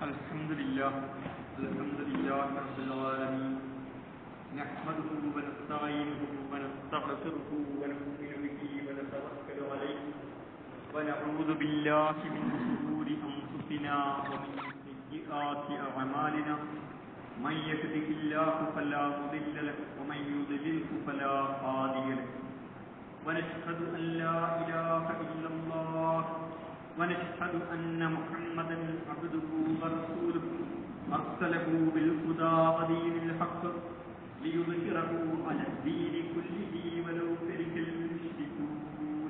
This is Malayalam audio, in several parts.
الحمد لله الحمد لله رب العالمين نحمده ونستعينه ونستغفره ونؤمن به ونتوكل عليه ونعوذ بالله من شرور انفسنا ومن سيئات اعمالنا من يهده الله فلا مضل له ومن يضلله فلا هادي له ونشهد ان لا اله الا الله ونشهد أن محمدا عبده ورسوله أرسله بالهدى ودين الحق ليظهره على الدين كله ولو كره المشركون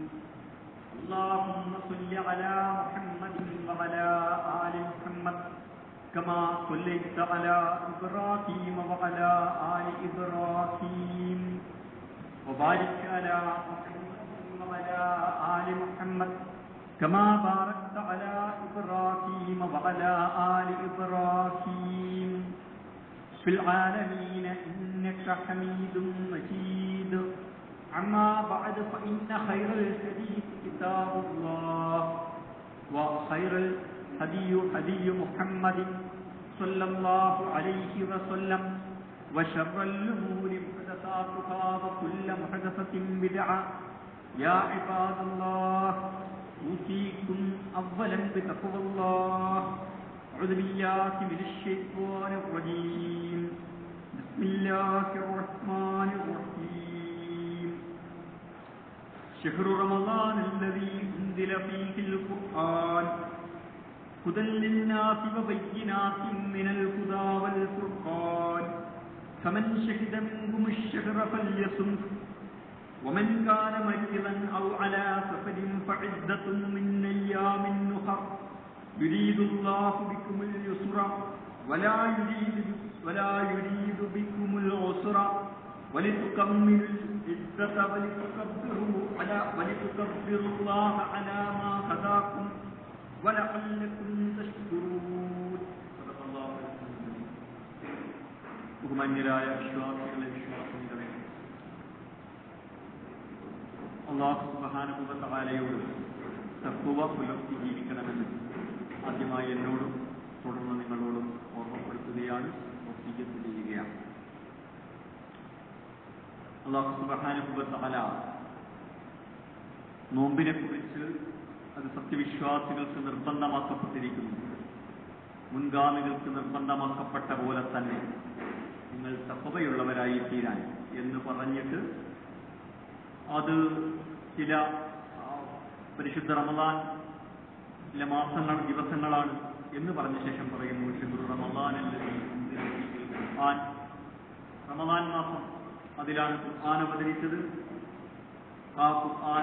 اللهم صل على محمد وعلى آل محمد كما صليت على إبراهيم وعلى آل إبراهيم وبارك على محمد وعلى آل محمد كما باركت على إبراهيم وعلى آل إبراهيم في العالمين إنك حميد مجيد أما بعد فإن خير الحديث كتاب الله وخير الهدي هدي محمد صلى الله عليه وسلم وشر الأمور محدثاتها وكل محدثة بدعة يا عباد الله أوصيكم أولا بتقوى الله أعوذ بالله من الشيطان الرجيم بسم الله الرحمن الرحيم شهر رمضان الذي أنزل فيه القرآن هدى للناس وبينات من الهدى والفرقان فمن شهد منكم الشهر فليصمه ومن كان مريضا أو على سفر فعدة من أيام أخر يريد الله بكم اليسر ولا يريد ولا يريد بكم العسر ولتكملوا العدة ولتكبروا على ولتكبروا الله على ما هداكم ولعلكم تشكرون صدق الله ബഹുമാന്യരായ വിശ്വാസികളെ വിശ്വാസികളെ അള്ളാഹു സുബാനുഭവത്താലയോട് തത്വ പുലർത്തി ജീവിക്കണമെന്ന് ആദ്യമായി എന്നോടും തുടർന്ന് നിങ്ങളോടും ഓർമ്മപ്പെടുത്തുകയാണ് വസീയത്ത് ചെയ്യുകയാണ് അള്ളാഹു സുബാനുഭവത്താല നോമ്പിനെ കുറിച്ച് അത് സത്യവിശ്വാസികൾക്ക് നിർബന്ധമാക്കപ്പെട്ടിരിക്കുന്നു മുൻഗാമികൾക്ക് നിർബന്ധമാക്കപ്പെട്ട പോലെ തന്നെ നിങ്ങൾ തപ്പവയുള്ളവരായി തീരാൻ എന്ന് പറഞ്ഞിട്ട് അത് ചില പരിശുദ്ധ റമദാൻ ചില മാസങ്ങൾ ദിവസങ്ങളാണ് എന്ന് പറഞ്ഞ ശേഷം പറയുന്നു ഷിബുർ റമദാൻ ഖുർആൻ റമദാൻ മാസം അതിലാണ് ഖുർആൻ അവതരിച്ചത് ആ ഖുർആൻ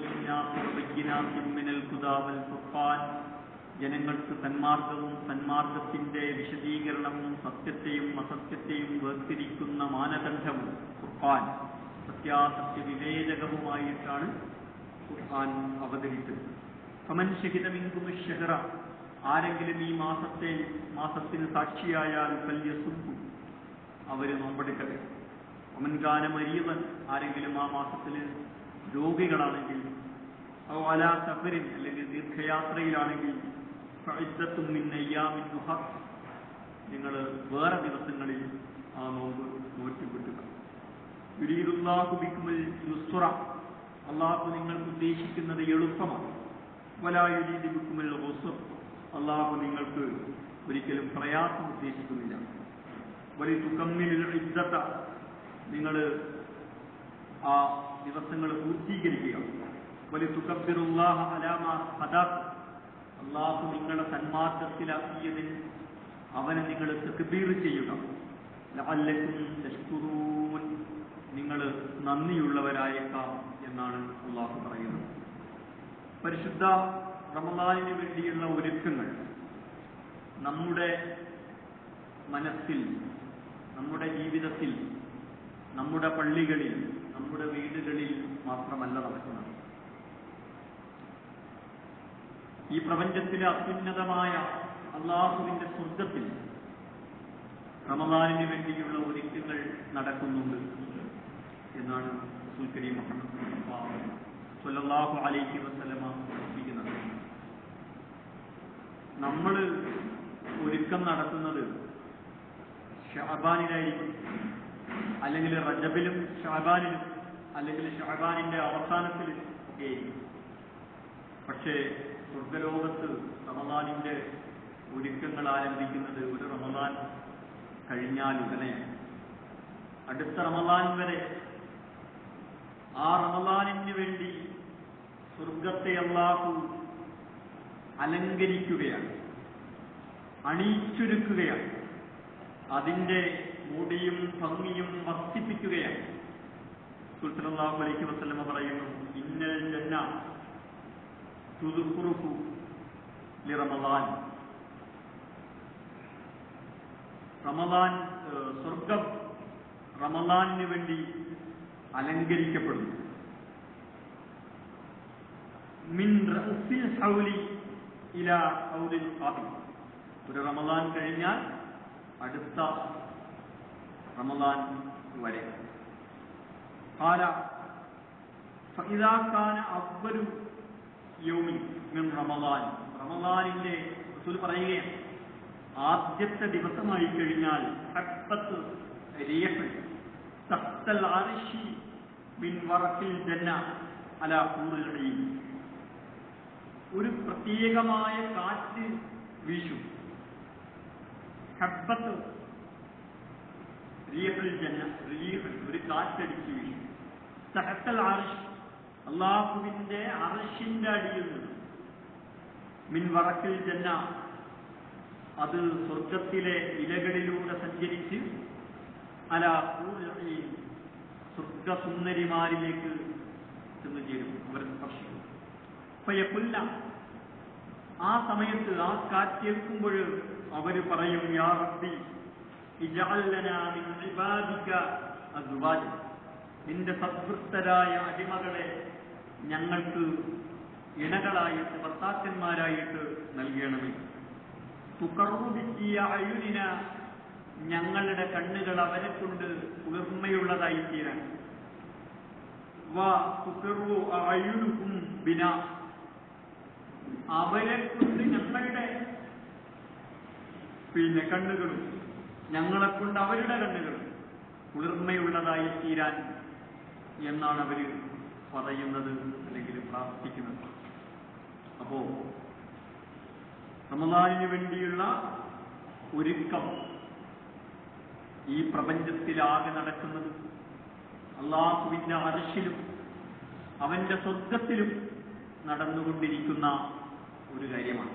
മിനൽ ഖുദാവൽ ഖുർആൻ ജനങ്ങൾക്ക് സന്മാർഗവും സന്മാർഗത്തിന്റെ വിശദീകരണവും സത്യത്തെയും അസത്യത്തെയും വേർതിരിക്കുന്ന മാനദണ്ഡവും ഖുർആൻ സത്യാസത്യ വിവേചകവുമായിട്ടാണ് ഖുർആൻ അവതരിച്ചത് ഫമൻ ഷഹിദമിങ്കും ഷഹറ ആരെങ്കിലും ഈ മാസത്തെ മാസത്തിന് സാക്ഷിയായാൽ കല്യസുഖു അവര് നോമ്പെടുക്കട്ടെ ഒമൻകാന മരീവൻ ആരെങ്കിലും ആ മാസത്തിൽ രോഗികളാണെങ്കിൽ അലാ സഫരിൻ അല്ലെങ്കിൽ ദീർഘയാത്രയിലാണെങ്കിൽ നിങ്ങൾ വേറെ ദിവസങ്ങളിൽ ആ നോമ്പ് നോറ്റുകിട്ടുക യുസ്റ അള്ളാഹു നിങ്ങൾക്ക് ഉദ്ദേശിക്കുന്നത് എളുപ്പമാണ് വലായുരീദിബിക്കുമൽ ഹുസുർ അള്ളാഹു നിങ്ങൾക്ക് ഒരിക്കലും പ്രയാസം ഉദ്ദേശിക്കുന്നില്ല വലിയ തുക്കമ്മിൽ ഇജ്ജത്ത നിങ്ങൾ ആ ദിവസങ്ങൾ പൂർത്തീകരിക്കുക വലിയ തുക്കബിറുല്ലാഹ അലാമ ഹദാത്ത് അള്ളാഹു നിങ്ങളെ സന്മാർഗത്തിലാക്കിയതിന് അവനെ നിങ്ങൾ തക്ബീർ ചെയ്യുക ലഅല്ലക്കും തഷ്കുറൂൻ നിങ്ങൾ നന്ദിയുള്ളവരായേക്കാം എന്നാണ് അള്ളാഹു പറയുന്നത് പരിശുദ്ധ റമദാനിന് വേണ്ടിയുള്ള ഒരുക്കങ്ങൾ നമ്മുടെ മനസ്സിൽ നമ്മുടെ ജീവിതത്തിൽ നമ്മുടെ പള്ളികളിൽ നമ്മുടെ വീടുകളിൽ മാത്രമല്ല നടക്കുന്നത് ഈ പ്രപഞ്ചത്തിലെ അത്യുന്നതമായ അള്ളാഹുവിന്റെ സ്വർഗത്തിൽ റമദാനിന് വേണ്ടിയുള്ള ഒരുക്കങ്ങൾ നടക്കുന്നുണ്ട് എന്നാണ് റസൂൽ കരീം മുഹമ്മദ് സല്ലല്ലാഹു അലൈഹി വസല്ലമ പഠിപ്പിക്കുന്നത് നമ്മൾ ഒരു ഒരുക്കം നടത്തുന്നത് ഷഹബാനിലായിരിക്കും അല്ലെങ്കിൽ റജബിലും ഷഹബാനിലും അല്ലെങ്കിൽ ഷഹബാനിന്റെ അവസാനത്തിൽ ഒക്കെ ആയിരിക്കും പക്ഷേ സ്വർഗലോകത്ത് റമദാനിന്റെ ഒരുക്കങ്ങൾ ആരംഭിക്കുന്നത് ഒരു റമദാൻ കഴിഞ്ഞാൽ ഉടനെ അടുത്ത റമദാൻ വരെ ആ റമദാനിന് വേണ്ടി സ്വർഗത്തെ അള്ളാഹു അലങ്കരിക്കുകയാണ് അണിയിച്ചൊരുക്കുകയാണ് അതിന്റെ മൂടിയും ഭംഗിയും വർദ്ധിപ്പിക്കുകയാണ് സുൽത്തലാഹു അലൈഹി വസ്ലമ പറയുന്നു ഇന്നൽ ജന്ന തുതുക്കുറുഹു ലി റമദാൻ റമദാൻ ഏഹ്, സ്വർഗം റമദാനിന് വേണ്ടി അലങ്കരിക്കപ്പെടുന്നു മിൻ റഅസിൽ ഹൗലി ഇലാ ഹൗലിൽ ഖാബി ഒരു റമദാൻ കഴിഞ്ഞാൽ അടുത്ത റമദാൻ വരെ قال فإذا كان أول يوم من റമദാൻ റമദാനിന്റെ റസൂൽ പറയുകയാണ് ആദ്യത്തെ ദിവസമായി കഴിഞ്ഞാൽ ഹബ്ബത്ത് റിയഹ് തഹ്തൽ അർശി മിൻ വറക്കിൽ ജന്ന അലാ ഹൂറിൽ ഈൻ ഒരു പ്രത്യേകമായ കാറ്റ് വീശും ഹബ്ബത്ത് റിയഹുൽ ജന്ന റിയഹ് ഒരു കാറ്റടിച്ച് വീശും തഹത്തൽ അർഷ് അള്ളാഹുവിന്റെ അർഷിന്റെ അടിയിൽ നിന്ന് മിൻ വറക്കിൽ ജന്ന അത് സ്വർഗത്തിലെ ഇലകളിലൂടെ സഞ്ചരിച്ച് അല സ്വർഗസുന്ദരിമാരിലേക്ക് ചെന്ന് ചേരും അവർ സ്പർശിക്കും പയ്യപ്പുല്ല ആ സമയത്ത് ആ കാറ്റേൽക്കുമ്പോൾ അവര് പറയും യാ റബ്ബി ഇജഅൽ ലനാ മിൻ ഇബാദിക അസ്വാജ് നിന്റെ സദ്വൃത്തരായ അടിമകളെ ഞങ്ങൾക്ക് ഇണകളായിട്ട് ഭർത്താക്കന്മാരായിട്ട് നൽകണമേ തുക്കറുബിറ്റിയ അയുനിന ഞങ്ങളുടെ കണ്ണുകൾ അവരെ കൊണ്ട് കുളിർമയുള്ളതായി തീരാൻ വാ തുക്കറു അയുനുക്കും ബിന അവരെ കൊണ്ട് ഞങ്ങളുടെ പിന്നെ കണ്ണുകളും ഞങ്ങളെ കൊണ്ട് അവരുടെ കണ്ണുകളും കുളിർമയുള്ളതായി തീരാൻ എന്നാണ് അവര് പറയുന്നത് അല്ലെങ്കിൽ പ്രാർത്ഥിക്കുന്നത് അപ്പോ റമദാനിന് വേണ്ടിയുള്ള ഒരുക്കം ഈ പ്രപഞ്ചത്തിലാകെ നടക്കുന്നത് അള്ളാഹുവിന്റെ അരശിലും അവന്റെ സ്വർഗത്തിലും നടന്നുകൊണ്ടിരിക്കുന്ന ഒരു കാര്യമാണ്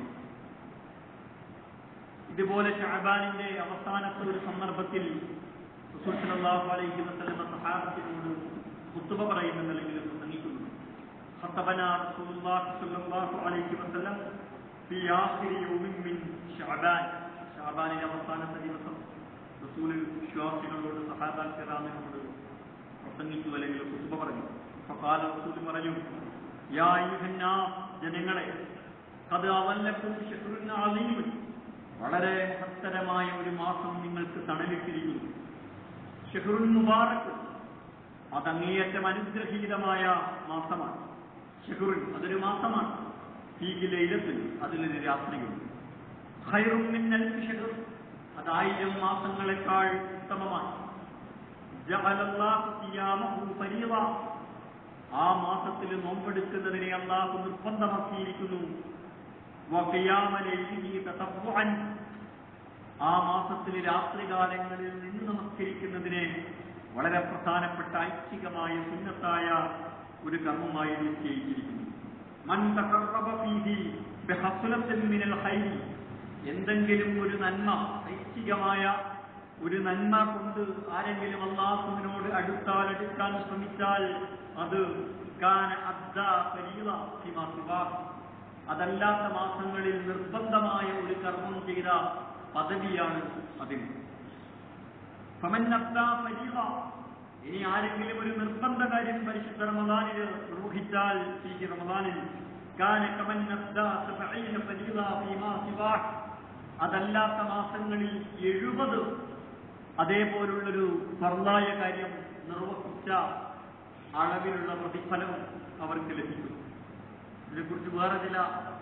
ഇതുപോലെ ഷഹബാനിന്റെ അവസാനത്തെ ഒരു സന്ദർഭത്തിൽ റസൂൽ സല്ലല്ലാഹു അലൈഹി വസല്ലമ സഹാബത്തിനോട് കുത്തുബ പറയുന്നുണ്ട് അല്ലെങ്കിൽ പ്രസംഗിക്കുന്നു خطبنا رسول الله صلى الله عليه وسلم في آخر يوم من شعبان ഷാബാനിന്റെ അവസാനത്തെ ദിവസം റസൂൽ വിശ്വാസികളോട് സഹാബാൻ കിറാമിനോട് പ്രസംഗിച്ചു അല്ലെങ്കിൽ കുത്തുബ പറഞ്ഞു ഫഖാല റസൂൽ പറഞ്ഞു യാ അയ്യുഹന്നാസ് ജനങ്ങളെ അത് അവല്ലക്കും ശത്രുവിന് അളീം വളരെ മഹത്തരമായ ഒരു മാസം നിങ്ങൾക്ക് തണലിട്ടിരിക്കുന്നു ഷെഹ്റുൻ മുബാറക്ക് അത് അങ്ങേയറ്റം അനുഗ്രഹീതമായ മാസമാണ് ഷെഹുറിൻ അതൊരു മാസമാണ് ലൈലത്തിൽ അതിലൊരു രാത്രിയുണ്ട് ഖൈറും മിന്നൽ ഷെഹുർ അത് ആയിരം മാസങ്ങളെക്കാൾ ഉത്തമമാണ് ജഅലല്ലാഹു സിയാമഹു ഫരീള ആ മാസത്തിൽ നോമ്പെടുക്കുന്നതിനെ അള്ളാഹു നിർബന്ധമാക്കിയിരിക്കുന്നു വഖിയാമ ലൈലിഹി തതബ്ബുഅൻ ആ മാസത്തിൽ രാത്രികാലങ്ങളിൽ നിന്ന് നമസ്കരിക്കുന്നതിനെ വളരെ പ്രധാനപ്പെട്ട ഐച്ഛികമായ സുന്നത്തായ ഒരു കർമ്മമായി നിശ്ചയിച്ചിരിക്കുന്നു മൻ തഖറബ ഫീഹി ബിഹസ്ലത്തിൻ മിനൽ ഖൈരി എന്തെങ്കിലും ഒരു നന്മ ഐച്ഛികമായ ഒരു നന്മ കൊണ്ട് ആരെങ്കിലും അള്ളാഹുവിനോട് അടുത്താൽ അടുക്കാൻ ശ്രമിച്ചാൽ അത് കാന അദ്ദാ ഫരീള ഫിമാ സിവാഹ് അതല്ലാത്ത മാസങ്ങളിൽ നിർബന്ധമായ ഒരു കർമ്മം ചെയ്ത പദവിയാണ് അതിന് ഫമന്നത്താ ഫരീള ഇനി ആരെങ്കിലും ഒരു നിർബന്ധ കാര്യം പരിശുദ്ധ റമദാനിൽ നിർവഹിച്ചാൽ ഈ റമദാനിൽ കാന കമന്നത്താ സബഈന ഫരീള ഫീമാ സിവാഹ് അതല്ലാത്ത മാസങ്ങളിൽ എഴുപത് അതേപോലുള്ളൊരു ഫർലായ കാര്യം നിർവഹിച്ച അളവിലുള്ള പ്രതിഫലം അവർക്ക് ലഭിക്കും ഇതിനെക്കുറിച്ച് വേറെ ചില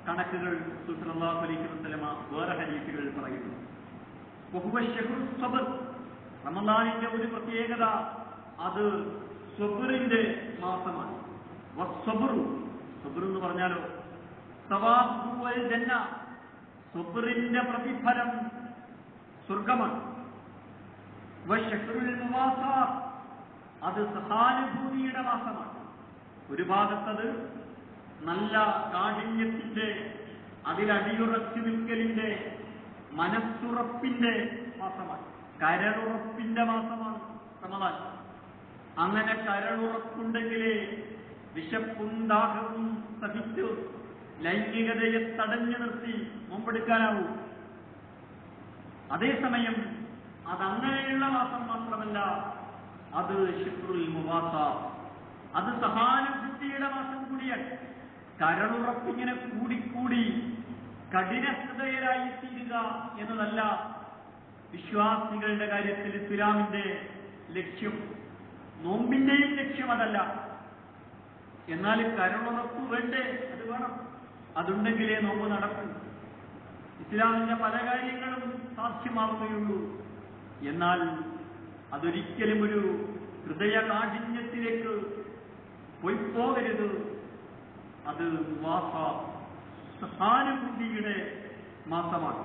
കണക്കുകൾ സുസലാഹു അലൈഹി വസ്ലമ വേറെ ഹരീഫുകൾ പറയുന്നു ബഹുവ ഷഹ്റു സബർ റമദാനിന്റെ ഒരു പ്രത്യേകത അത് സ്വബറിന്റെ മാസമാണ് വസ്സബറു സബർ എന്ന് പറഞ്ഞാലോ സവാബു വൽ ജന്ന സ്വബറിന്റെ പ്രതിഫലം സ്വർഗമാണ് വശഹ്റുൽ മുവാസാത്ത് അത് സഹാനുഭൂതിയുടെ മാസമാണ് ഒരു ഭാഗത്തത് നല്ല കാഠിന്യത്തിന്റെ അതിലടിയുറച്ചു നിൽക്കലിന്റെ മനസ്സുറപ്പിന്റെ മാസമാണ് കരളുറപ്പിന്റെ മാസമാണ് റമദാൻ അങ്ങനെ കരളുറപ്പുണ്ടെങ്കിലേ വിശപ്പും ദാഹവും സഹിച്ചു ലൈംഗികതയെ തടഞ്ഞു നിർത്തി മുമ്പെടുക്കാനാവൂ അതേസമയം അതങ്ങനെയുള്ള മാസം മാത്രമല്ല അത് ഷിഫ്രുൽ മുവാസ അത് സഹാനുഭൂതിയുടെ മാസം കൂടിയാണ് കരളുറപ്പിങ്ങനെ കൂടിക്കൂടി കഠിന ഹൃദയരായി തീരുക എന്നതല്ല വിശ്വാസികളുടെ കാര്യത്തിൽ ഇസ്ലാമിന്റെ ലക്ഷ്യം നോമ്പിന്റെയും ലക്ഷ്യം അതല്ല എന്നാൽ കരളുറപ്പ് വേണ്ടേ അത് വേണം അതുണ്ടെങ്കിലേ നോമ്പ് നടക്കൂ ഇസ്ലാമിന്റെ പല കാര്യങ്ങളും സാധ്യമാവുകയുള്ളൂ എന്നാൽ അതൊരിക്കലും ഒരു ഹൃദയ കാഠിന്യത്തിലേക്ക് പോയിപ്പോകരുത് അത് മാസ സഹാനുഭൂതിയുടെ മാസമാണ്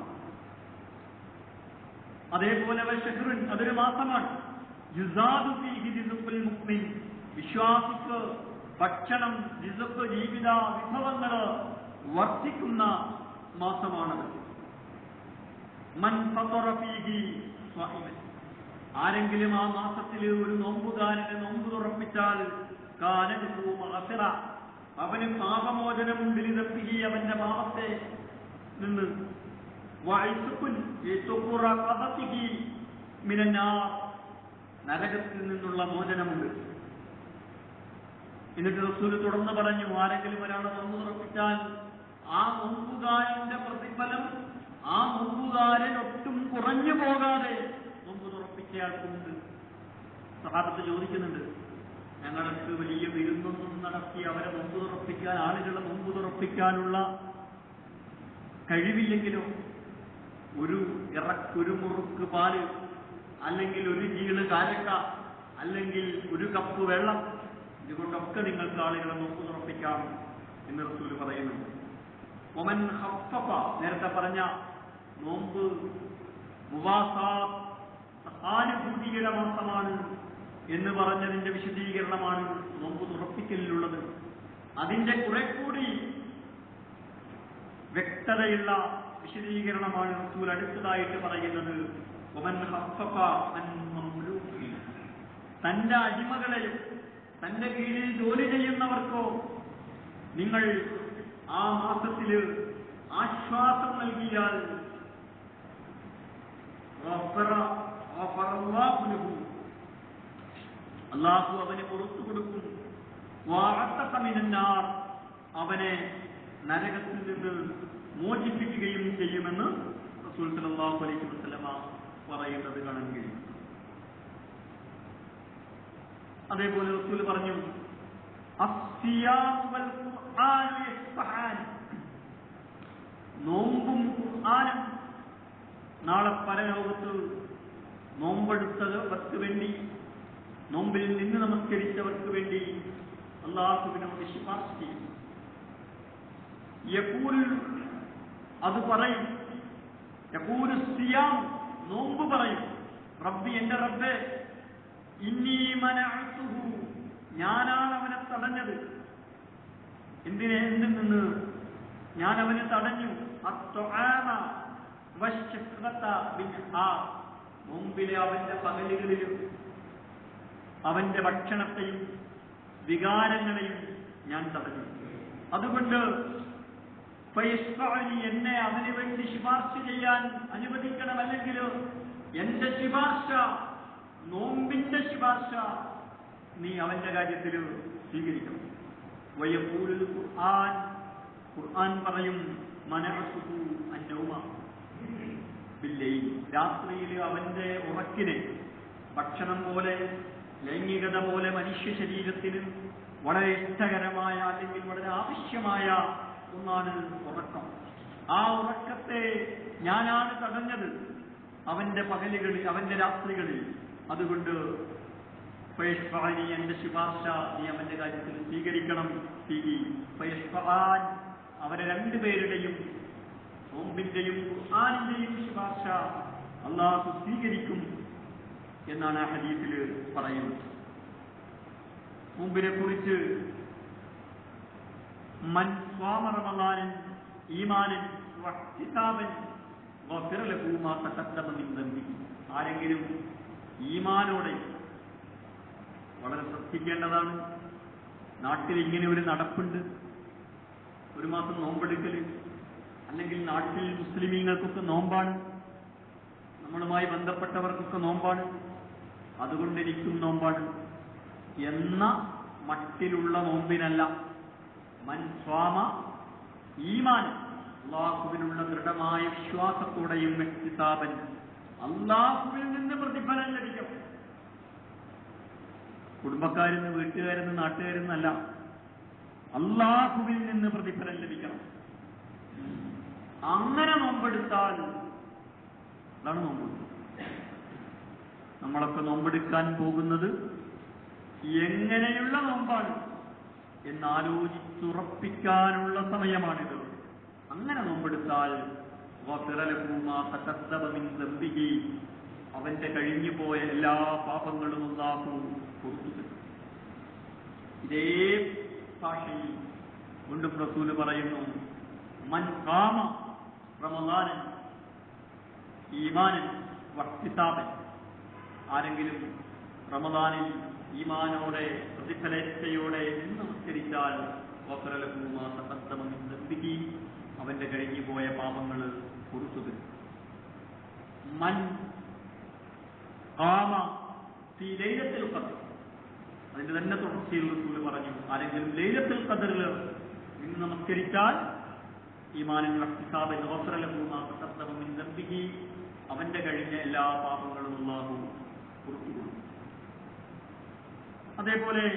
അതേപോലെ ഷഹ്റുൻ അതൊരു മാസമാണ് യുസാദു ഫീഹി റിസുഖുൽ മുഅ്മിൻ വിശ്വാസിക്ക് ഭക്ഷണം റിസുഖ് ജീവിത വിഭവങ്ങൾ വർദ്ധിക്കുന്ന മാസമാണത് മൻ ഫതറ ഫീഹി സ്വഹിമൻ ആരെങ്കിലും ആ മാസത്തിൽ ഒരു നോമ്പുകാരന് നോമ്പ് തുറപ്പിച്ചാൽ കാനഹു മഅഫിറ അവന് പാപമോചനമുണ്ട് ലിതപ്പിഹി അവന്റെ പാപത്തെ നിന്ന് വഇസുക്കുൻ യസുഖുറ ഖദതിഹി മിനന്നാർ നരകത്തിൽ നിന്നുള്ള മോചനമുണ്ട് എന്നിട്ട് റസൂൽ തുടർന്ന് പറഞ്ഞു ആരെങ്കിലും ഒരാൾ നോമ്പ് തുറപ്പിച്ചാൽ ആ നോമ്പുകാരന്റെ പ്രതിഫലം ആ നോമ്പുകാരൻ ഒട്ടും കുറഞ്ഞു പോകാതെ നോമ്പ് തുറപ്പിച്ചയാൾക്കുണ്ട് സഹാബത്ത് ചോദിക്കുന്നുണ്ട് ഞങ്ങൾക്ക് വലിയ വിരുന്നൊന്നും നടത്തി അവരെ നോമ്പ് തുറപ്പിക്കാൻ ആളുകളെ നോമ്പ് തുറപ്പിക്കാനുള്ള കഴിവില്ലെങ്കിലോ ഒരു ഇറക്കൊരു മുറുക്ക് പാല് അല്ലെങ്കിൽ ഒരു ചീള് കാരക്ക അല്ലെങ്കിൽ ഒരു കപ്പ് വെള്ളം ഇതുകൊണ്ടൊക്കെ നിങ്ങൾക്ക് ആളുകളെ നോമ്പ് തുറപ്പിക്കാം എന്ന് റസൂൽ പറയുന്നുണ്ട് ഒമൻ ഹഫഫ നേരത്തെ പറഞ്ഞ നോമ്പ് മുവാസാ സഹാനുഭൂതിയുടെ മാസമാണ് എന്ന് പറഞ്ഞതിന്റെ വിശദീകരണമാണ് നോമ്പ് തുറപ്പിക്കലിലുള്ളത് അതിന്റെ കുറെ കൂടി വ്യക്തതയുള്ള വിശദീകരണമാണ് റസൂൽ അടുത്തതായിട്ട് പറയുന്നത് ഒമൻ ഹഫഫ അൻ മംലൂക്കി. തന്റെ അടിമകളെയും തന്റെ കീഴിൽ ജോലി ചെയ്യുന്നവർക്കോ നിങ്ങൾ ആ മാസത്തില് ആശ്വാസം നൽകിയാൽ ഗഫറ ഗഫറല്ലാഹു ലഹു. അള്ളാഹു അവന് പുറത്തു കൊടുക്കും വാഅത്തഖ മിനന്നാർ. അവനെ നരകത്തിൽ നിന്ന് മോചിപ്പിക്കുകയും ചെയ്യുമെന്ന് റസൂൽ സല്ലല്ലാഹു അലൈഹി വസല്ലമ പറയുന്നത് കാണാൻ കഴിയും അതേപോലെ റസൂൽ പറഞ്ഞു അസ്സിയാമു വൽ ഖുർആനു യസ്ഫഹാൻ. നോമ്പും ഖുർആനും നാളെ പരലോകത്ത് നോമ്പെടുത്തവർക്ക് വേണ്ടി നോമ്പിൽ നിന്ന് നമസ്കരിച്ചവർക്ക് വേണ്ടി അള്ളാഹുവിനോട് ശുപാർശ ചെയ്യും യക്കൂൽ അത് പറയും യക്കൂൽ സിയാം നോമ്പ് പറയും റബ്ബി എന്റെ റബ്ബെ ഇന്നീ മനഅത്തുഹു ഞാനാണ് അവനെ തടഞ്ഞത് എന്തിനെ എന്തിൽ നിന്ന് ഞാൻ അവനെ തടഞ്ഞു അത്തൊആമ വശ്ശഫ്ഖത ബിൽഹാ. മുമ്പിലെ അവന്റെ പകലുകളിലും അവന്റെ ഭക്ഷണത്തെയും വികാരങ്ങളെയും ഞാൻ തടഞ്ഞു അതുകൊണ്ട് ഫയസ്ഫഅനി എന്നെ അതിനു വേണ്ടി ശുപാർശ ചെയ്യാൻ അനുവദിക്കണം അല്ലെങ്കിൽ എന്റെ ശുപാർശ നോമ്പിന്റെ ശുപാർശ നീ അവന്റെ കാര്യത്തിൽ സ്വീകരിക്കണം വയപ്പൂരിൽ ഖുർആൻ ഖുർആൻ പറയും മനഅസുഹു അന്നൗമ ബില്ലൈൽ രാത്രിയിൽ അവന്റെ ഉറക്കിനെ ഭക്ഷണം പോലെ ലൈംഗികത പോലെ മനുഷ്യ ശരീരത്തിന് വളരെ ഇഷ്ടകരമായ അല്ലെങ്കിൽ വളരെ ആവശ്യമായ ഒന്നാണ് ഉറക്കം ആ ഉറക്കത്തെ ഞാനാണ് തടഞ്ഞത് അവന്റെ പകലുകളിൽ അവന്റെ രാത്രികളിൽ അതുകൊണ്ട് ഫയഷ്ഫഅനി എന്റെ ശുപാർശ നീ അവന്റെ കാര്യത്തിൽ സ്വീകരിക്കണം ഫീഹി. ഫയഷ്ഫഅൻ അവരെ രണ്ടുപേരുടെയും നോമ്പിന്റെയും ഖുർആാനിന്റെയും ശുപാർശ അള്ളാഹു സ്വീകരിക്കും എന്നാണ് ആ ഹദീസിൽ പറയുന്നത് നോമ്പിനെ കുറിച്ച് മൻ സ്വാമ റമളാനൻ ഈമാനൻ വഹ്തിസാബൻ ഗഫിറ ലഹു മാ തഖദ്ദമ മിൻ ദംബിഹി ആരെങ്കിലും ഈമാനോടെ വളരെ ശ്രദ്ധിക്കേണ്ടതാണ് നാട്ടിൽ ഇങ്ങനെ ഒരു നടപ്പുണ്ട് ഒരു മാസം നോമ്പെടുക്കല് അല്ലെങ്കിൽ നാട്ടിൽ മുസ്ലിമീങ്ങൾക്കൊക്കെ നോമ്പാണ് നമ്മളുമായി ബന്ധപ്പെട്ടവർക്കൊക്കെ നോമ്പാണ് അതുകൊണ്ട് എനിക്കും നോമ്പാണ് എന്ന മട്ടിലുള്ള നോമ്പിനല്ല മൻ സ്വാമ ഈമാൻ അള്ളാഹുവിനുള്ള ദൃഢമായ വിശ്വാസത്തോടെയും വ്യക്തിതാപൻ അള്ളാഹുവിൽ നിന്ന് പ്രതിഫലം ലഭിക്കും കുടുംബക്കാരിന്ന് വീട്ടുകാരിന്ന് നാട്ടുകാരിന്നല്ല അള്ളാഹുവിൽ നിന്ന് പ്രതിഫലം ലഭിക്കണം അങ്ങനെ നോമ്പെടുത്താൽ അതാണ് നോമ്പ് നമ്മളൊക്കെ നോമ്പെടുക്കാൻ പോകുന്നത് എങ്ങനെയുള്ള നോമ്പാണ് എന്നാലോചിച്ചുറപ്പിക്കാനുള്ള സമയമാണിത് അങ്ങനെ നോമ്പെടുത്താൽ ഗഫിറ ലഹു മാ തഖദ്ദമ മിൻ ദംബിഹി. അവന്റെ കഴിഞ്ഞുപോയ എല്ലാ പാപങ്ങളും അല്ലാഹു പൊറുത്തു തരും. ഇതേ ഭാഷയിൽ വീണ്ടും റസൂല് പറയുന്നു മൻ കാമ റമദാനൻ ഈമാനൻ വക്തിസാബൻ ആരെങ്കിലും റമദാനിൽ ഈമാനോടെ പ്രതിഫലേച്ഛയോടെ നിന്ന് നമസ്കരിച്ചാൽ ഗഫിറ ലഹു മാ തഖദ്ദമ മിൻ ദംബിഹി. അവന്റെ കഴിഞ്ഞുപോയ പാപങ്ങൾ പൊറുത്തു തരും മൻ കാമ ഫീ ലൈലത്തിൽ ഖദർ അതിന്റെ തന്നെ തുടർച്ചയിൽ റസൂല് പറഞ്ഞു ആരെങ്കിലും ലൈലത്തിൽ ഖദറിൽ നിന്ന് നമസ്കരിച്ചാൽ ഈമാനിൻ വഹ്തിസാബൻ ഗഫറ ലഹു മാ തഖദ്ദമ മിൻ ദംബിഹി അവന്റെ കഴിഞ്ഞ എല്ലാ പാപങ്ങളും അല്ലാഹു പുറത്തു കൊടുക്കും അതേപോലെ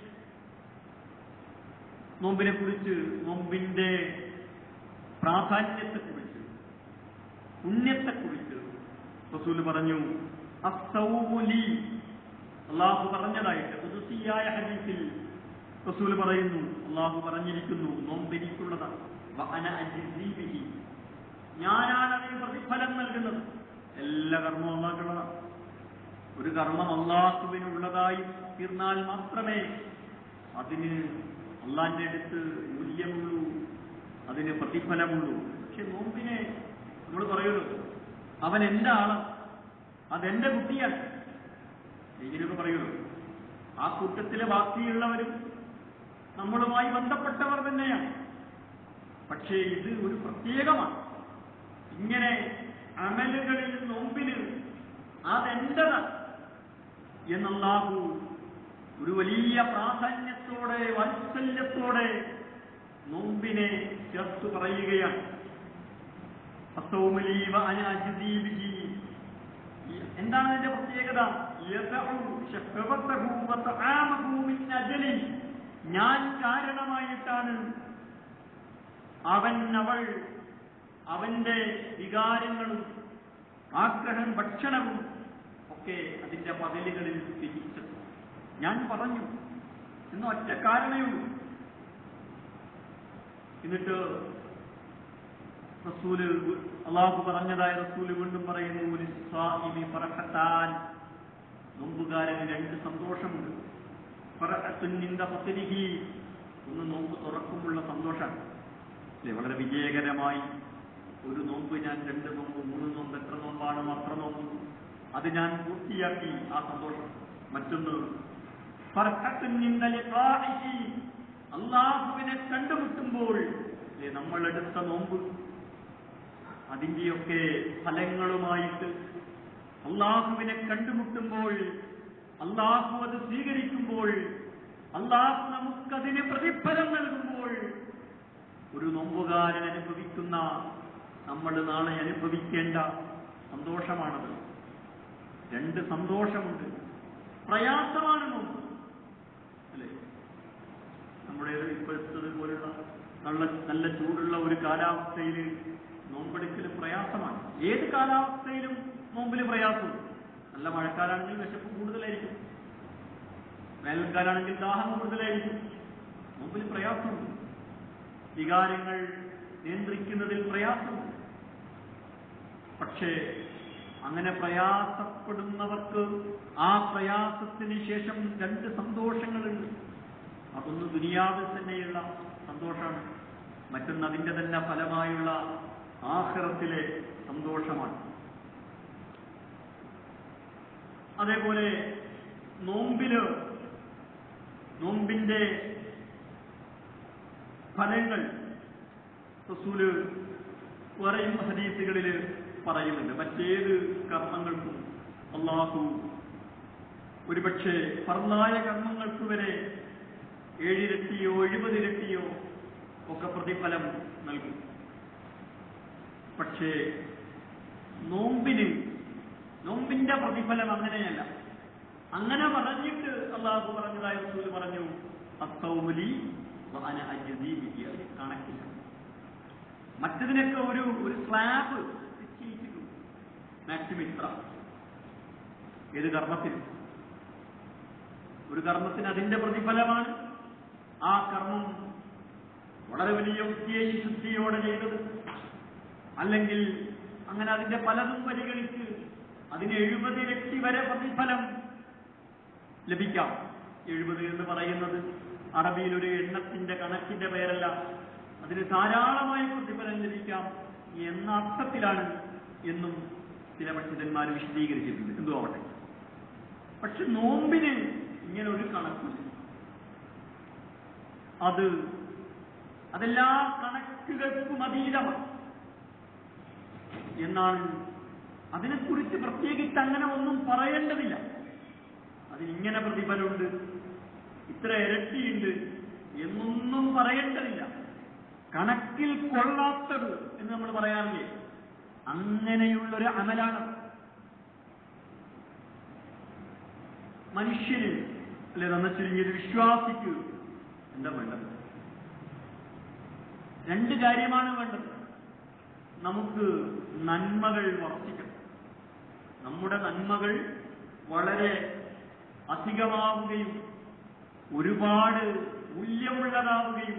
നോമ്പിനെ കുറിച്ച് നോമ്പിന്റെ പ്രാധാന്യത്തെക്കുറിച്ച് പുണ്യത്തെക്കുറിച്ച് റസൂല് പറഞ്ഞു അസ്സൗമുലി അള്ളാഹു പറഞ്ഞതായിട്ട് ഖുദ്സിയായ ഹദീസിൽ റസൂല് പറയുന്നു അള്ളാഹു പറഞ്ഞിരിക്കുന്നു നോമ്പെനിക്കുള്ളതാണ് വഅന അജ്സീ ബിഹി. ഞാനാണ് അതിന് പ്രതിഫലം നൽകുന്നത് എല്ലാ കർമ്മവും അള്ളാഹുള്ളതാണ് ഒരു കർമ്മം അള്ളാഹുവിനുള്ളതായി തീർന്നാൽ മാത്രമേ അതിന് അള്ളാന്റെ അടുത്ത് മൂല്യമുള്ളൂ അതിന് പ്രതിഫലമുള്ളൂ പക്ഷെ നോമ്പിനെ നമ്മൾ പറയുമല്ലോ അവൻ എന്റെ ആളാണ് അതെന്റെ കുട്ടിയാണ് ഇങ്ങനെയൊക്കെ പറയുമല്ലോ ആ കൂട്ടത്തിലെ ബാക്കിയുള്ളവരും നമ്മളുമായി ബന്ധപ്പെട്ടവർ തന്നെയാണ് പക്ഷേ ഇത് ഒരു പ്രത്യേകമാണ് ഇങ്ങനെ അമലുകളിൽ നോമ്പിന് അതെന്റതാണ് എന്നല്ലാഹു ഒരു വലിയ പ്രാധാന്യത്തോടെ വാത്സല്യത്തോടെ നോമ്പിനെ ചേർത്ത് പറയുകയാണ് അസൗമലീ വഅന അജ്സീ ബിഹി. എന്താണ് അതിന്റെ പ്രത്യേകത യദഉ ശഹവതഹു വതആമഹു മിൻ അജലി. ഞാൻ കാരണമായിട്ടാണ് അവൻ അവൾ അവന്റെ വികാരങ്ങളും ആഗ്രഹം ഭക്ഷണവും ഒക്കെ അതിന്റെ പകലുകളിൽ തിരിച്ചത് ഞാൻ പറഞ്ഞു എന്ന ഒറ്റ കാരണമേ ഉള്ളൂ എന്നിട്ട് റസൂല് അള്ളാഹു പറഞ്ഞതായ റസൂല് വീണ്ടും പറയുന്നു "ലിസ്സാഇമി ഫറഹത്താൻ." നോമ്പുകാരന് രണ്ട് സന്തോഷമുണ്ട് ഫറഹത്തുൻ നിന്ദ ഫസ്ലിഹി. ഒന്ന് നോമ്പ് തുറക്കുമുള്ള സന്തോഷമാണ് അല്ലേ വളരെ വിജയകരമായി ഒരു നോമ്പ് ഞാൻ രണ്ട് നോമ്പ് മൂന്ന് നോമ്പ് എത്ര നോമ്പാണ് അത്ര നോമ്പ് അത് ഞാൻ പൂർത്തിയാക്കി ആ സന്തോഷം മറ്റൊന്ന് ഫർഹത്തുൻ നിന്ദ ലിഖാഇഹി. അള്ളാഹുവിനെ കണ്ടുമുട്ടുമ്പോൾ അല്ലേ നമ്മൾ എടുത്ത നോമ്പ് അതിന്റെയൊക്കെ ഫലങ്ങളുമായിട്ട് അള്ളാഹുവിനെ കണ്ടുമുട്ടുമ്പോൾ അള്ളാഹു അത് സ്വീകരിക്കുമ്പോൾ അള്ളാഹു നമുക്കതിന് പ്രതിഫലം നൽകുമ്പോൾ ഒരു നോമ്പുകാരൻ അനുഭവിക്കുന്ന നമ്മൾ നാളെ അനുഭവിക്കേണ്ട സന്തോഷമാണത് രണ്ട് സന്തോഷമുണ്ട് പ്രയാസമാണ് നോമ്പ് അല്ലേ നമ്മുടെ ഇപ്പോഴത്തത് പോലുള്ള നല്ല നല്ല ചൂടുള്ള ഒരു കാലാവസ്ഥയിൽ നോമ്പെടുക്കൽ പ്രയാസമാണ് ഏത് കാലാവസ്ഥയിലും നോമ്പിൽ പ്രയാസമുണ്ട് നല്ല മഴക്കാലാണെങ്കിൽ വിശപ്പ് കൂടുതലായിരിക്കും വേനൽക്കാലാണെങ്കിൽ ദാഹം കൂടുതലായിരിക്കും നോമ്പിൽ പ്രയാസമുണ്ട് വികാരങ്ങൾ നിയന്ത്രിക്കുന്നതിൽ പ്രയാസമുണ്ട് പക്ഷേ അങ്ങനെ പ്രയാസപ്പെടുന്നവർക്ക് ആ പ്രയാസത്തിന് ശേഷം രണ്ട് സന്തോഷങ്ങളുണ്ട് അതൊന്ന് ദുനിയാവിൽ തന്നെയുള്ള സന്തോഷമാണ് മറ്റൊന്ന് അതിന്റെ തന്നെ ഫലമായുള്ള ആഹ്റത്തിലെ സന്തോഷമാണ് അതേപോലെ നോമ്പില് നോമ്പിന്റെ ഫലങ്ങൾ റസൂല് വേറെയും ഹദീസുകളിൽ പറയുന്നുണ്ട് മറ്റേത് കർമ്മങ്ങൾക്കും അള്ളാഹു ഒരുപക്ഷെ ഫർലായ കർമ്മങ്ങൾക്ക് വരെ ഏഴിരട്ടിയോ എഴുപതിരട്ടിയോ ഒക്കെ പ്രതിഫലം നൽകും പക്ഷേ നോമ്പിന് നോമ്പിന്റെ പ്രതിഫലം അങ്ങനെയല്ല അങ്ങനെ പറഞ്ഞിട്ട് അള്ളാഹു പറഞ്ഞതായി റസൂൽ പറഞ്ഞു അത്തൗമുലി വാന അജ്ജി കണക്കില്ല മറ്റതിനൊക്കെ ഒരു ഒരു സ്ലാബ് നിശ്ചയിച്ചിട്ടുണ്ട് മാക്സിമം ഇത്ര ഏത് കർമ്മത്തിനും ഒരു കർമ്മത്തിന് അതിന്റെ പ്രതിഫലമാണ് ആ കർമ്മം വളരെ വലിയ ഉദ്ദേശി ശുദ്ധിയോടെ ചെയ്തത് അല്ലെങ്കിൽ അങ്ങനെ അതിന്റെ പലതും പരിഗണിച്ച് അതിന് എഴുപത് ഇരട്ടി വരെ പ്രതിഫലം ലഭിക്കാം എഴുപത് എന്ന് പറയുന്നത് അറബിയിൽ ഒരു എണ്ണത്തിന്റെ കണക്കിന്റെ പേരല്ല അതിന് ധാരാളമായ പ്രതിഫലം ലഭിക്കാം എന്ന അർത്ഥത്തിലാണ് എന്നും ചില പണ്ഡിതന്മാർ വിശദീകരിച്ചിട്ടുണ്ട് എന്തോ ആവട്ടെ പക്ഷെ നോമ്പിന് ഇങ്ങനെ ഒരു കണക്കില്ല അത് അതെല്ലാ കണക്കുകൾക്കും അതീതമാണ് എന്നാണ് അതിനെക്കുറിച്ച് പ്രത്യേകിച്ച് അങ്ങനെ ഒന്നും പറയേണ്ടതില്ല അതിനിങ്ങനെ പ്രതിഫലമുണ്ട് ഇത്ര ഇരട്ടിയുണ്ട് എന്നൊന്നും പറയേണ്ടതില്ല കണക്കിൽ കൊള്ളാത്തത് എന്ന് നമ്മൾ പറയാറില്ലേ അങ്ങനെയുള്ളൊരു അമലാണ് മനുഷ്യന് അല്ലെ നന്ന ചുരുങ്ങിയത് വിശ്വാസിക്ക് എന്താ വേണ്ടത് രണ്ട് കാര്യമാണ് വേണ്ടത് നമുക്ക് നന്മകൾ വർദ്ധിക്കണം നമ്മുടെ നന്മകൾ വളരെ അധികമാവുകയും ഒരുപാട് മൂല്യമുള്ളതാവുകയും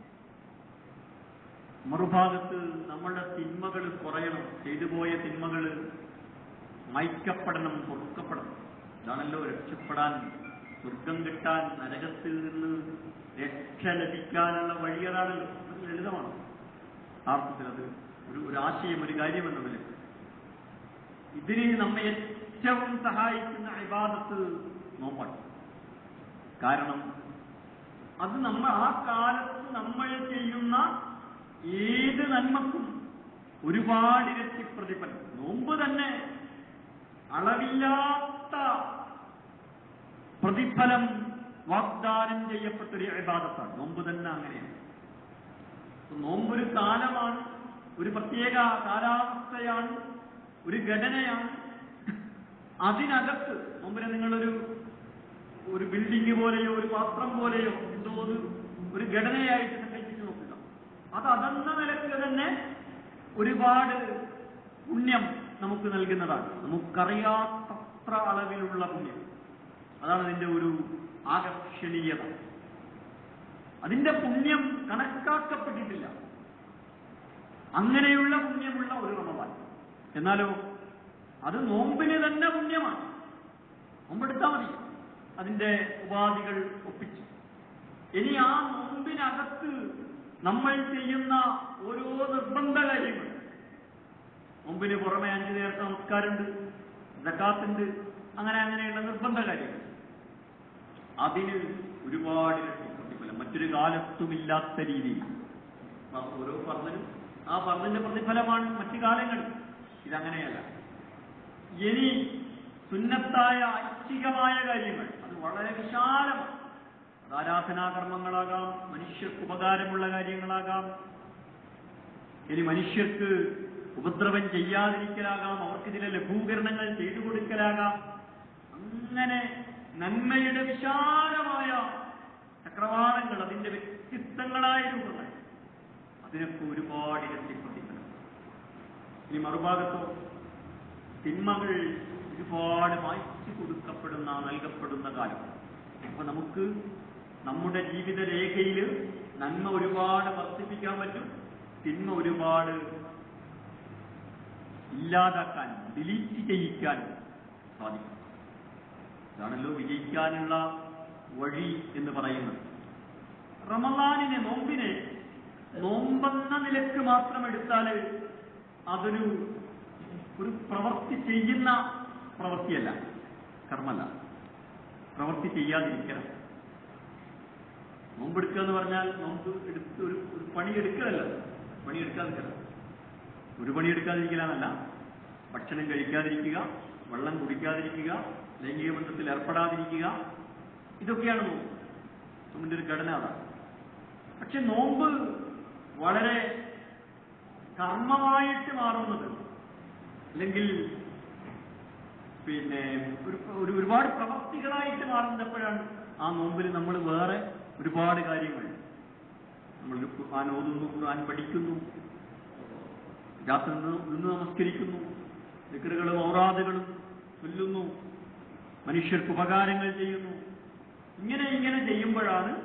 മറുഭാഗത്ത് നമ്മളുടെ തിന്മകൾ കുറയണം ചെയ്തുപോയ തിന്മകൾ മൈക്കപ്പെടണം പൊറുക്കപ്പെടണം ഇതാണല്ലോ രക്ഷപ്പെടാൻ സ്വർഗം കിട്ടാൻ നരകത്തിൽ നിന്ന് രക്ഷ ലഭിക്കാനുള്ള വഴി അതാണല്ലോ അത് ലളിതമാണ് ആർത്ഥത്തിൽ അത് ഒരു ഒരു ആശയം ഒരു കാര്യം എന്ന നിലയ്ക്ക് ഇതിന് നമ്മെ ഏറ്റവും സഹായിക്കുന്ന ഇബാദത്ത് നോമ്പാണ് കാരണം അത് നമ്മൾ ആ കാലത്ത് നമ്മൾ ചെയ്യുന്ന ഏത് നന്മക്കും ഒരുപാട് ഇരട്ടി പ്രതിഫലം നോമ്പ് തന്നെ അളവില്ലാത്ത പ്രതിഫലം വാഗ്ദാനം ചെയ്യപ്പെട്ടൊരു ഇബാദത്താണ് നോമ്പ് തന്നെ അങ്ങനെയാണ് അപ്പൊ നോമ്പൊരു കാലമാണ് ഒരു പ്രത്യേക കാലാവസ്ഥയാണ് ഒരു ഘടനയാണ് അതിനകത്ത് നോമ്പിനെ നിങ്ങളൊരു ഒരു ബിൽഡിംഗ് പോലെയോ ഒരു പാത്രം പോലെയോ എന്തോ ഒരു ഒരു ഘടനയായിട്ട് സങ്കല്പിച്ച് നോക്കുക അത് അതെന്ന നിലക്ക് തന്നെ ഒരുപാട് പുണ്യം നമുക്ക് നൽകുന്നതാണ് നമുക്കറിയാത്തത്ര അളവിലുള്ള പുണ്യം അതാണ് അതിന്റെ ഒരു ആകർഷണീയത അതിന്റെ പുണ്യം കണക്കാക്കപ്പെട്ടിട്ടില്ല അങ്ങനെയുള്ള പുണ്യമുള്ള ഒരു റമദാൻ എന്നാലോ അത് നോമ്പിന് തന്നെ പുണ്യമാണ് നോമ്പെടുത്താൽ മതി അതിന്റെ ഉപാധികൾ ഒപ്പിച്ച് ഇനി ആ നോമ്പിനകത്ത് നമ്മൾ ചെയ്യുന്ന ഓരോ നിർബന്ധ കാര്യങ്ങൾ നോമ്പിന് പുറമെ അഞ്ചു നേരത്തെ നമസ്കാരമുണ്ട് ജക്കാത്തുണ്ട് അങ്ങനെ അങ്ങനെയുള്ള നിർബന്ധ കാര്യങ്ങൾ അതിന് ഒരുപാട് ഇരട്ടി പ്രതിഫലം മറ്റൊരു കാലത്തുമില്ലാത്ത രീതിയിൽ ആ ഓരോ പറഞ്ഞിനും ആ പറഞ്ഞിന്റെ പ്രതിഫലമാണ് മറ്റു കാലങ്ങളിൽ ഇതങ്ങനെയല്ല ഇനി സുന്നത്തായ ഐച്ഛികമായ കാര്യങ്ങൾ അത് വളരെ വിശാലമാണ് അത് ആരാധനാകർമ്മങ്ങളാകാം മനുഷ്യർക്ക് ഉപകാരമുള്ള കാര്യങ്ങളാകാം ഇനി മനുഷ്യർക്ക് ഉപദ്രവം ചെയ്യാതിരിക്കലാകാം അവർക്ക് ചില ലഘൂകരണങ്ങൾ ചെയ്തു കൊടുക്കലാകാം അങ്ങനെ നന്മയുടെ വിശാലമായ ചക്രവാളങ്ങൾ അതിന്റെ വ്യത്യസ്തങ്ങളായ രൂപങ്ങൾ അതിനൊക്കെ ഒരുപാട് ഇരട്ടി പ്രതിഫലം ഇനി മറുഭാഗത്തോ തിന്മകൾ ഒരുപാട് വായിച്ചു കൊടുക്കപ്പെടുന്ന നൽകപ്പെടുന്ന കാലം അപ്പൊ നമുക്ക് നമ്മുടെ ജീവിത രേഖയിൽ നന്മ ഒരുപാട് വർദ്ധിപ്പിക്കാൻ പറ്റും തിന്മ ഒരുപാട് ഇല്ലാതാക്കാൻ ഡിലീറ്റ് ചെയ്യിക്കാൻ സാധിക്കും ഇതാണല്ലോ വിജയിക്കാനുള്ള വഴി എന്ന് പറയുന്നത് റമദാനിനെ നോമ്പിനെ നോമ്പെന്ന നിലക്ക് മാത്രം എടുത്താൽ അതൊരു ഒരു പ്രവൃത്തി ചെയ്യുന്ന പ്രവൃത്തിയല്ല കർമ്മല്ല പ്രവൃത്തി ചെയ്യാതിരിക്കണം നോമ്പെടുക്കുക എന്ന് പറഞ്ഞാൽ നോമ്പ് എടുത്ത് ഒരു ഒരു പണിയെടുക്കലല്ല പണിയെടുക്കാതിരിക്കണം ഒരു പണിയെടുക്കാതിരിക്കലാന്നല്ല ഭക്ഷണം കഴിക്കാതിരിക്കുക വെള്ളം കുടിക്കാതിരിക്കുക ലൈംഗിക ബന്ധത്തിൽ ഏർപ്പെടാതിരിക്കുക ഇതൊക്കെയാണ് നോമ്പ് നോമ്പിന്റെ ഒരു ഘടന അതാണ് പക്ഷെ നോമ്പ് വളരെ കർമ്മമായിട്ട് മാറുന്നത് അല്ലെങ്കിൽ പിന്നെ ഒരു ഒരു ഒരുപാട് പ്രവർത്തികളായിട്ട് മാറുന്നപ്പോഴാണ് ആ നോമ്പിൽ നമ്മൾ വേറെ ഒരുപാട് കാര്യങ്ങൾ നമ്മൾ ഖുർആൻ ഓതുന്നു ഖുർആൻ പഠിക്കുന്നു രാത്രി നിന്ന് നിന്ന് നമസ്കരിക്കുന്നു ദിക്കറുകളും ഔറാദുകളും ചൊല്ലുന്നു മനുഷ്യർക്ക് ഉപകാരങ്ങൾ ചെയ്യുന്നു ഇങ്ങനെ ഇങ്ങനെ ചെയ്യുമ്പോഴാണ്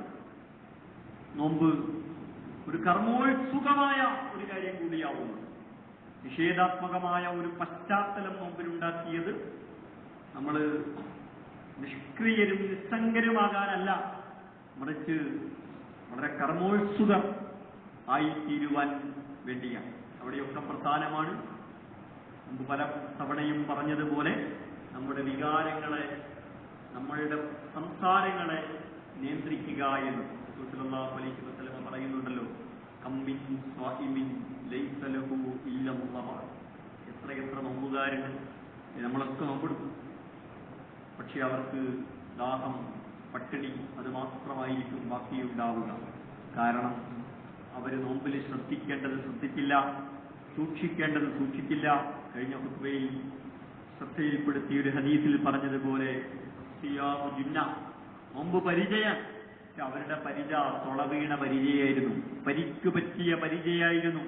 നോമ്പ് ഒരു കർമ്മോത്സുകമായ ഒരു കാര്യം കൂടിയാവുന്നത് നിഷേധാത്മകമായ ഒരു പശ്ചാത്തലം നോമ്പിലുണ്ടാക്കിയത് നമ്മൾ നിഷ്ക്രിയരും നിസ്സംഗരുമാകാനല്ല മറിച്ച് വളരെ കർമ്മോത്സുക ആയിത്തീരുവാൻ വേണ്ടിയാണ് അവിടെയൊക്കെ പ്രധാനമാണ് മുമ്പ് പല തവണയും പറഞ്ഞതുപോലെ നമ്മുടെ വികാരങ്ങളെ നമ്മളുടെ സംസാരങ്ങളെ നിയന്ത്രിക്കുക എന്ന് റസൂലുള്ളാഹി അലൈഹി വസല്ലം പറയുന്നുണ്ടല്ലോ കമ്മിൻ സ്വാഹിമിൻ ലൈസ ലഹു ഇല്ലല്ലാഹ് എത്ര എത്ര നോമ്പുകാരുണ്ട് നമ്മളൊക്കെ നോമ്പെടുക്കും പക്ഷെ അവർക്ക് ദാഹം പട്ടിണി അത് മാത്രമായിരിക്കും ബാക്കിയുണ്ടാവുക കാരണം അവർ നോമ്പിൽ ശ്രദ്ധിക്കേണ്ടത് ശ്രദ്ധിച്ചില്ല സൂക്ഷിക്കേണ്ടത് സൂക്ഷിച്ചില്ല കഴിഞ്ഞ ഹുത്ബയിൽ ശ്രദ്ധയിൽപ്പെടുത്തിയ ഒരു ഹദീസിൽ പറഞ്ഞതുപോലെ സിയാമു ജിന്ന നോമ്പ് പരിചയം പക്ഷെ അവരുടെ പരിച തുളവീണ പരിചയായിരുന്നു പരിക്ക് പറ്റിയ പരിചയായിരുന്നു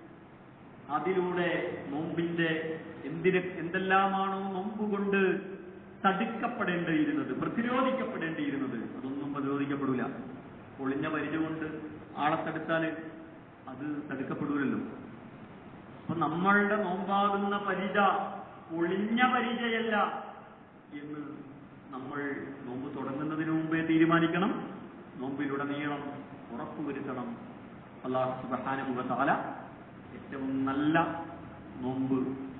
അതിലൂടെ നോമ്പിന്റെ എന്തിന് എന്തെല്ലാമാണോ നോമ്പ് കൊണ്ട് തടുക്കപ്പെടേണ്ടിയിരുന്നത് പ്രതിരോധിക്കപ്പെടേണ്ടിയിരുന്നത് അതൊന്നും പ്രതിരോധിക്കപ്പെടില്ല പൊളിഞ്ഞ പരിച കൊണ്ട് ആളെ തടുത്താൽ അത് തടുക്കപ്പെടൂലല്ലോ അപ്പൊ നമ്മളുടെ നോമ്പാകുന്ന പരിച ഒളിഞ്ഞ പരിചയല്ല എന്ന് നമ്മൾ നോമ്പ് തുടങ്ങുന്നതിന് മുമ്പേ തീരുമാനിക്കണം നോമ്പിലുടനീളം ഉറപ്പുവരുത്തണം അള്ളാഹു സുബഹാനുഭവത്താല ഏറ്റവും നല്ല നോമ്പ്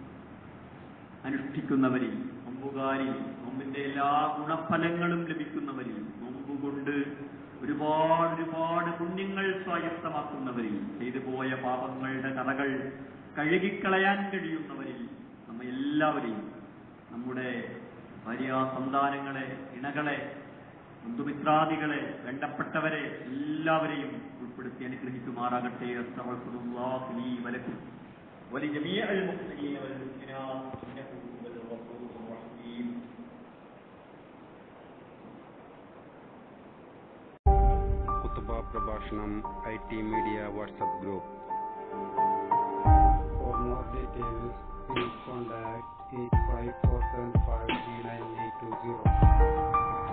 അനുഷ്ഠിക്കുന്നവരിൽ നോമ്പുകാരിൽ നോമ്പിന്റെ എല്ലാ ഗുണഫലങ്ങളും ലഭിക്കുന്നവരിൽ നോമ്പ് കൊണ്ട് ഒരുപാട് ഒരുപാട് പുണ്യങ്ങൾ സ്വായത്തമാക്കുന്നവരിൽ ചെയ്തു പോയ പാപങ്ങളുടെ കഥകൾ കഴുകിക്കളയാൻ കഴിയുന്നവരിൽ നമ്മ എല്ലാവരെയും നമ്മുടെ ഭാര്യ സന്താനങ്ങളെ ഇണകളെ ബന്ധുമിത്രാദികളെ വേണ്ടപ്പെട്ടവരെ എല്ലാവരെയും ഉൾപ്പെടുത്തി അനുഗ്രഹിക്കുമാറാകട്ടെ അസ്തഗ്ഫിറുല്ലാഹ് ലീ വലക്കും ولجميع المؤمنين والمؤمنات إنه هو الغفور الرحيم കുത്തുബ പ്രഭാഷണം I T media WhatsApp group For more details, please contact 854753980.